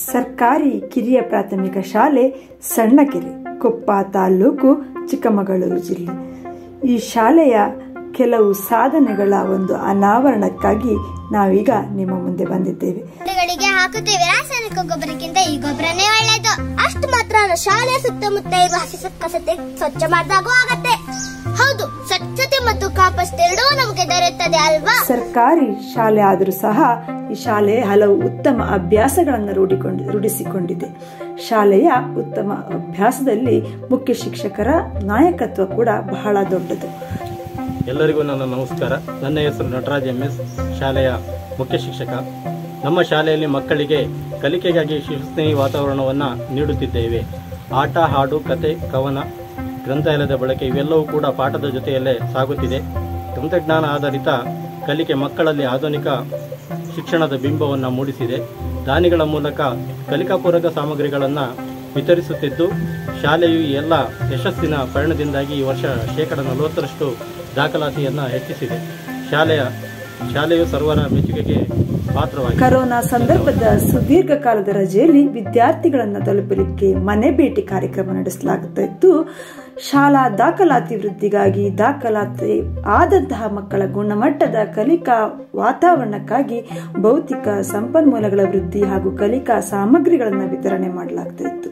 ಸರ್ಕಾರಿ ಕಿರಿಯ ಪ್ರಾಥಮಿಕ ಶಾಲೆ ಸಣ್ಣಕೆರೆ ಕೊಪ್ಪ ತಾಲ್ಲೂಕು ಚಿಕ್ಕಮಗಳೂರು ಜಿಲ್ಲೆ ಈ ಶಾಲೆಯ ಕೆಲವು ಸಾಧನೆಗಳ ಒಂದು ಅನಾವರಣಕ್ಕಾಗಿ ನಾವೀಗ ನಿಮ್ಮ ಮುಂದೆ ಬಂದಿದ್ದೇವೆ ಗಿಡಗಳಿಗೆ ಹಾಕುತ್ತೇವೆ ರಾಸಾಯನಿಕ ಗೊಬ್ಬರಕ್ಕಿಂತ ಈ ಗೊಬ್ಬರನೇ ಒಳ್ಳೆಯದು ಅಷ್ಟು ಮಾತ್ರ ಅಲ್ಲ ಶಾಲೆಯ ಸುತ್ತಮುತ್ತ ಇರುವ ಹಸಿ ಕಸತೆ ಸ್ವಚ್ಛ ಮಾಡಿದಾಗೂ ಆಗತ್ತೆ ಹೌದು ಸ್ವಚ್ಛತೆ ಮತ್ತು ಕಾಪಸ್ಟ್ ಎರಡೂ ನಮಗೆ ದೊರೆಯುತ್ತದೆ ಅಲ್ವಾ ಸರ್ಕಾರಿ ಶಾಲೆ ಆದರೂ ಸಹ ಈ ಶಾಲೆ ಹಲವು ಉತ್ತಮ ಅಭ್ಯಾಸಗಳನ್ನು ರೂಢಿಕೊಂಡು ರೂಢಿಸಿಕೊಂಡಿದೆ ಶಾಲೆಯ ಉತ್ತಮ ಅಭ್ಯಾಸದಲ್ಲಿ ಮುಖ್ಯ ಶಿಕ್ಷಕರ ನಾಯಕತ್ವ ಕೂಡ ಬಹಳ ದೊಡ್ಡದು ಎಲ್ಲರಿಗೂ ನನ್ನ ನಮಸ್ಕಾರ ನನ್ನ ಹೆಸರು ನಟರಾಜ್ ಎಂ ಎಸ್ ಶಾಲೆಯ ಮುಖ್ಯ ಶಿಕ್ಷಕ ನಮ್ಮ ಶಾಲೆಯಲ್ಲಿ ಮಕ್ಕಳಿಗೆ ಕಲಿಕೆಗಾಗಿ ಶಿಸ್ತೇಹಿ ವಾತಾವರಣವನ್ನು ನೀಡುತ್ತಿದ್ದೇವೆ ಆಟ ಹಾಡು ಕತೆ ಕವನ ಗ್ರಂಥಾಲಯದ ಬಳಕೆ ಇವೆಲ್ಲವೂ ಕೂಡ ಪಾಠದ ಜೊತೆಯಲ್ಲೇ ಸಾಗುತ್ತಿದೆ ತಂತ್ರಜ್ಞಾನ ಆಧಾರಿತ ಕಲಿಕೆ ಮಕ್ಕಳಲ್ಲಿ ಆಧುನಿಕ ಶಿಕ್ಷಣದ ಬಿಂಬವನ್ನು ಮೂಡಿಸಿದೆ ದಾನಿಗಳ ಮೂಲಕ ಕಲಿಕಾಪೂರಕ ಸಾಮಗ್ರಿಗಳನ್ನು ವಿತರಿಸುತ್ತಿದ್ದು ಶಾಲೆಯು ಈ ಎಲ್ಲ ಯಶಸ್ಸಿನ ಪರಿಣದಿಂದಾಗಿ ಈ ವರ್ಷ ಶೇಕಡ ನಲವತ್ತರಷ್ಟು ದಾಖಲಾತಿಯನ್ನು ಹೆಚ್ಚಿಸಿದೆ ಶಾಲೆಯ ಶಾಲೆಯು ಸರ್ವರ ಮೆಚ್ಚುಗೆಗೆ ಪಾತ್ರವಾಗಿದೆ ಕರೋನಾ ಸಂದರ್ಭದ ಸುದೀರ್ಘ ಕಾಲದ ರಜೆಯಲ್ಲಿ ವಿದ್ಯಾರ್ಥಿಗಳನ್ನು ತಲುಪಲಿಕ್ಕೆ ಮನೆ ಭೇಟಿ ಕಾರ್ಯಕ್ರಮ ನಡೆಸಲಾಗುತ್ತಾ ಇದ್ದು ಶಾಲಾ ದಾಖಲಾತಿ ವೃದ್ಧಿಗಾಗಿ ದಾಖಲಾತಿ ಆದಂತಹ ಮಕ್ಕಳ ಗುಣಮಟ್ಟದ ಕಲಿಕಾ ವಾತಾವರಣಕ್ಕಾಗಿ ಭೌತಿಕ ಸಂಪನ್ಮೂಲಗಳ ವೃದ್ಧಿ ಹಾಗೂ ಕಲಿಕಾ ಸಾಮಗ್ರಿಗಳನ್ನು ವಿತರಣೆ ಮಾಡಲಾಗ್ತಾ ಇತ್ತು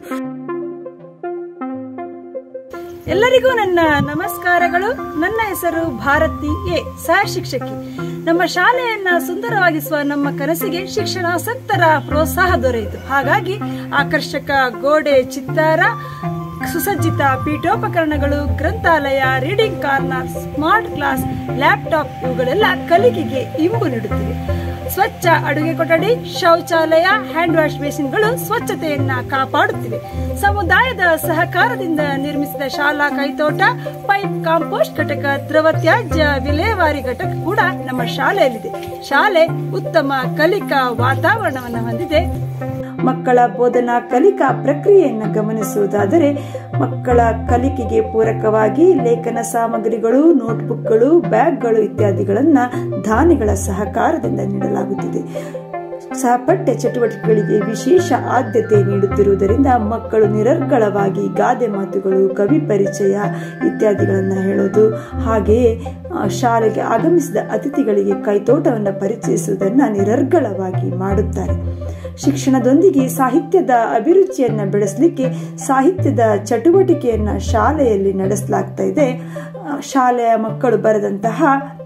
ಎಲ್ಲರಿಗೂ ನನ್ನ ನಮಸ್ಕಾರಗಳು ನನ್ನ ಹೆಸರು ಭಾರತಿ ಎ ಸಹ ಶಿಕ್ಷಕಿ ನಮ್ಮ ಶಾಲೆಯನ್ನ ಸುಂದರವಾಗಿಸುವ ನಮ್ಮ ಕನಸಿಗೆ ಶಿಕ್ಷಣಾಸಕ್ತರ ಪ್ರೋತ್ಸಾಹ ದೊರೆಯಿತು ಹಾಗಾಗಿ ಆಕರ್ಷಕ ಗೋಡೆ ಚಿತ್ತಾರ ಸುಸಜ್ಜಿತ ಪೀಠೋಪಕರಣಗಳು ಗ್ರಂಥಾಲಯ reading corner smart class laptop ಇವುಗಳೆಲ್ಲ ಕಲಿಕೆಗೆ ಇಂಬು ನೀಡುತ್ತಿವೆ ಸ್ವಚ್ಛ ಅಡುಗೆ ಕೊಠಡಿ ಶೌಚಾಲಯ ಹ್ಯಾಂಡ್ ವಾಶ್ ಬೇಸಿನ್ಗಳು ಸ್ವಚ್ಛತೆಯನ್ನ ಕಾಪಾಡುತ್ತಿವೆ ಸಮುದಾಯದ ಸಹಕಾರದಿಂದ ನಿರ್ಮಿಸಿದ ಶಾಲಾ ಕೈತೋಟ ಪೈಪ್ ಕಾಂಪೋಸ್ಟ್ ಘಟಕ ದ್ರವ ತ್ಯಾಜ್ಯ ವಿಲೇವಾರಿ ಘಟಕ ಕೂಡ ನಮ್ಮ ಶಾಲೆಯಲ್ಲಿದೆ ಶಾಲೆ ಉತ್ತಮ ಕಲಿಕಾ ವಾತಾವರಣವನ್ನು ಹೊಂದಿದೆ ಮಕ್ಕಳ ಬೋಧನಾ ಕಲಿಕಾ ಪ್ರಕ್ರಿಯೆಯನ್ನು ಗಮನಿಸುವುದಾದರೆ ಮಕ್ಕಳ ಕಲಿಕೆಗೆ ಪೂರಕವಾಗಿ ಲೇಖನ ಸಾಮಗ್ರಿಗಳು ನೋಟ್ಬುಕ್ಗಳು ಬ್ಯಾಗ್ಗಳು ಇತ್ಯಾದಿಗಳನ್ನ ದಾನಿಗಳ ಸಹಕಾರದಿಂದ ನೀಡಲಾಗುತ್ತಿದೆ ಸಹಪಠ್ಯ ಚಟುವಟಿಕೆಗಳಿಗೆ ವಿಶೇಷ ಆದ್ಯತೆ ನೀಡುತ್ತಿರುವುದರಿಂದ ಮಕ್ಕಳು ನಿರರ್ಗಳವಾಗಿ ಗಾದೆ ಮಾತುಗಳು ಕವಿ ಪರಿಚಯ ಇತ್ಯಾದಿಗಳನ್ನು ಹೇಳೋದು ಹಾಗೆಯೇ ಆ, ಶಾಲೆಗೆ ಆಗಮಿಸಿದ ಅತಿಥಿಗಳಿಗೆ ಕೈತೋಟವನ್ನು ಪರಿಚಯಿಸುವುದನ್ನು ನಿರರ್ಗಳವಾಗಿ ಮಾಡುತ್ತಾರೆ ಶಿಕ್ಷಣದೊಂದಿಗೆ ಸಾಹಿತ್ಯದ ಅಭಿರುಚಿಯನ್ನ ಬೆಳೆಸಲಿಕ್ಕೆ ಸಾಹಿತ್ಯದ ಚಟುವಟಿಕೆಯನ್ನ ಶಾಲೆಯಲ್ಲಿ ನಡೆಸಲಾಗ್ತಾ ಇದೆ ಆ, ಶಾಲೆಯ ಮಕ್ಕಳು ಬರೆದಂತಹ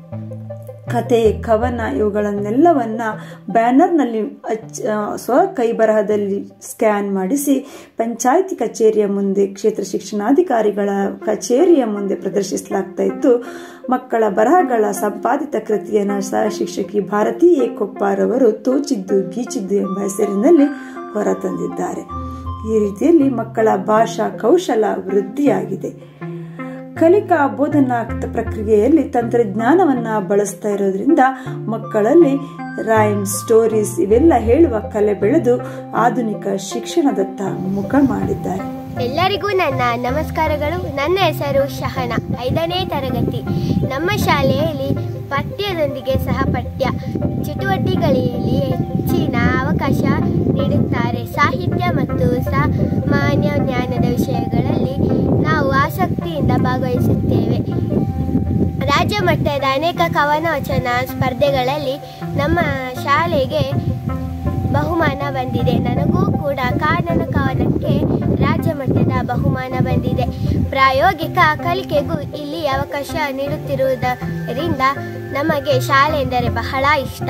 ಕತೆ ಕವನ ಇವುಗಳನ್ನೆಲ್ಲವನ್ನ ಬ್ಯಾನರ್ನಲ್ಲಿ ಅಚ್- ಆ, ಸ್ವ ಕೈ ಬರಹದಲ್ಲಿ ಸ್ಕ್ಯಾನ್ ಮಾಡಿಸಿ ಪಂಚಾಯಿತಿ ಕಚೇರಿಯ ಮುಂದೆ ಕ್ಷೇತ್ರ ಶಿಕ್ಷಣಾಧಿಕಾರಿಗಳ ಕಚೇರಿಯ ಮುಂದೆ ಪ್ರದರ್ಶಿಸಲಾಗ್ತಾ ಇತ್ತು ಮಕ್ಕಳ ಬರಹಗಳ ಸಂಪಾದಿತ ಕೃತಿಯನ್ನು ಸಹ ಶಿಕ್ಷಕಿ ಭಾರತೀ ಎ ಕೊಪ್ಪಾರವರು ತೋಚಿದ್ದು ಗೀಚಿದ್ದು ಎಂಬ ಹೆಸರಿನಲ್ಲಿ ಹೊರತಂದಿದ್ದಾರೆ ಈ ರೀತಿಯಲ್ಲಿ ಮಕ್ಕಳ ಭಾಷಾ ಕೌಶಲ ವೃದ್ಧಿಯಾಗಿದೆ ಕಲಿಕಾ ಬೋಧನಾ ಪ್ರಕ್ರಿಯೆಯಲ್ಲಿ ತಂತ್ರಜ್ಞಾನವನ್ನ ಬಳಸ್ತಾ ಇರೋದ್ರಿಂದ ಮಕ್ಕಳಲ್ಲಿ ರೈಮ್ ಸ್ಟೋರೀಸ್ ಇವೆಲ್ಲ ಹೇಳುವ ಕಲೆ ಬೆಳೆದು ಆಧುನಿಕ ಶಿಕ್ಷಣದತ್ತ ಮುಖ ಮಾಡಿದ್ದಾರೆ ಎಲ್ಲರಿಗೂ ನನ್ನ ನಮಸ್ಕಾರಗಳು ನನ್ನ ಹೆಸರು ಶಹನ ಐದನೇ ತರಗತಿ ನಮ್ಮ ಶಾಲೆಯಲ್ಲಿ ಪಠ್ಯದೊಂದಿಗೆ ಸಹ ಪಠ್ಯ ಚಟುವಟಿಕೆಗಳಲ್ಲಿ ಹೆಚ್ಚಿನ ಅವಕಾಶ ನೀಡುತ್ತಾರೆ ಸಾಹಿತ್ಯ ಮತ್ತು ಸಾಮಾನ್ಯ ಜ್ಞಾನದ ವಿಷಯಗಳಲ್ಲಿ ನಾವು ಆಸಕ್ತಿಯಿಂದ ಭಾಗವಹಿಸುತ್ತೇವೆ ರಾಜ್ಯ ಮಟ್ಟದ ಅನೇಕ ಕವನ ವಚನ ಸ್ಪರ್ಧೆಗಳಲ್ಲಿ ನಮ್ಮ ಶಾಲೆಗೆ ಬಹುಮಾನ ಬಂದಿದೆ ನನಗೂ ಕೂಡ ಕಾನನ ಕವನಕ್ಕೆ ರಾಜ್ಯ ಮಟ್ಟದ ಬಹುಮಾನ ಬಂದಿದೆ ಪ್ರಾಯೋಗಿಕ ಕಲಿಕೆಗೂ ಇಲ್ಲಿ ಅವಕಾಶ ನೀಡುತ್ತಿರುವುದರಿಂದ ನಮಗೆ ಶಾಲೆ ಎಂದರೆ ಬಹಳ ಇಷ್ಟ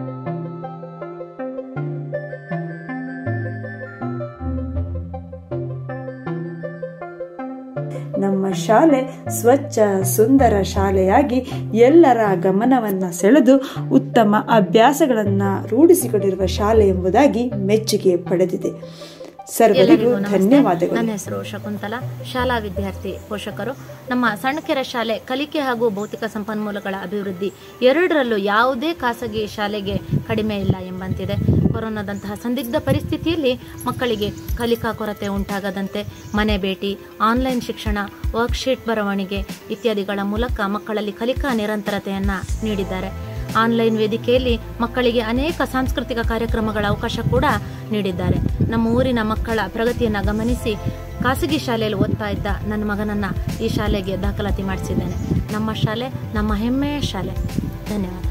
ನಮ್ಮ ಶಾಲೆ ಸ್ವಚ್ಛ ಸುಂದರ ಶಾಲೆಯಾಗಿ ಎಲ್ಲರ ಗಮನವನ್ನ ಸೆಳೆದು ಉತ್ತಮ ಅಭ್ಯಾಸಗಳನ್ನ ರೂಢಿಸಿಕೊಂಡಿರುವ ಶಾಲೆ ಎಂಬುದಾಗಿ ಮೆಚ್ಚುಗೆ ಪಡೆದಿದೆ ಸರ್ವರಿಗೂ ಎಲ್ಲರಿಗೂ ನಮಸ್ತೆ. ಧನ್ಯವಾದಗಳು ನನ್ನ ಹೆಸರು ಶಕುಂತಲಾ ಶಾಲಾ ವಿದ್ಯಾರ್ಥಿ ಪೋಷಕರು ನಮ್ಮ ಸಣ್ಣಕೆರೆ ಶಾಲೆ ಕಲಿಕೆ ಹಾಗೂ ಭೌತಿಕ ಸಂಪನ್ಮೂಲಗಳ ಅಭಿವೃದ್ಧಿ ಎರಡರಲ್ಲೂ ಯಾವುದೇ ಖಾಸಗಿ ಶಾಲೆಗೆ ಕಡಿಮೆ ಇಲ್ಲ ಎಂಬಂತಿದೆ ಕೊರೋನಾದಂತಹ ಸಂದಿಗ್ಧ ಪರಿಸ್ಥಿತಿಯಲ್ಲಿ ಮಕ್ಕಳಿಗೆ ಕಲಿಕಾ ಕೊರತೆ ಉಂಟಾಗದಂತೆ ಮನೆ ಭೇಟಿ ಆನ್ಲೈನ್ ಶಿಕ್ಷಣ ವರ್ಕ್ಶೀಟ್ ಬರವಣಿಗೆ ಇತ್ಯಾದಿಗಳ ಮೂಲಕ ಮಕ್ಕಳಲ್ಲಿ ಕಲಿಕಾ ನಿರಂತರತೆಯನ್ನ ನೀಡಿದ್ದಾರೆ ಆನ್ಲೈನ್ ವೇದಿಕೆಯಲ್ಲಿ ಮಕ್ಕಳಿಗೆ ಅನೇಕ ಸಾಂಸ್ಕೃತಿಕ ಕಾರ್ಯಕ್ರಮಗಳ ಅವಕಾಶ ಕೂಡ ನೀಡಿದ್ದಾರೆ ನಮ್ಮ ಊರಿನ ಮಕ್ಕಳ ಪ್ರಗತಿಯನ್ನು ಗಮನಿಸಿ ಖಾಸಗಿ ಶಾಲೆಯಲ್ಲಿ ಓದ್ತಾ ಇದ್ದ ನನ್ನ ಮಗನನ್ನ ಈ ಶಾಲೆಗೆ ದಾಖಲಾತಿ ಮಾಡಿಸಿದ್ದೇನೆ ನಮ್ಮ ಶಾಲೆ ನಮ್ಮ ಹೆಮ್ಮೆಯ ಶಾಲೆ ಧನ್ಯವಾದ